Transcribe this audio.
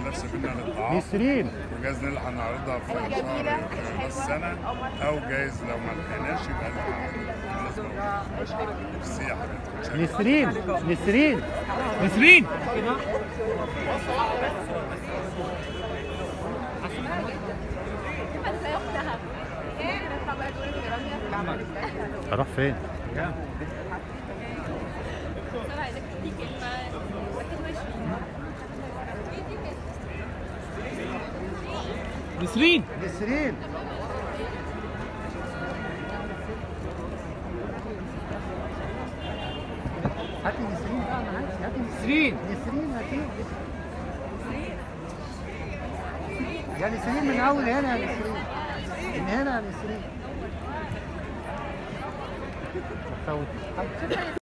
منافسه بينا للطعام نسرين وجايز نلحق نعرضها في شهر في راس السنه او جايز لو ما لحقناش يبقى لازم ميرسي يا حبيبتي نسرين نسرين نسرين هروح فين؟ نسرين نسرين هاتي نسرين بقى معاك هاتي نسرين نسرين هاتي يا نسرين من اول هنا يا نسرين من هنا يا نسرين فوت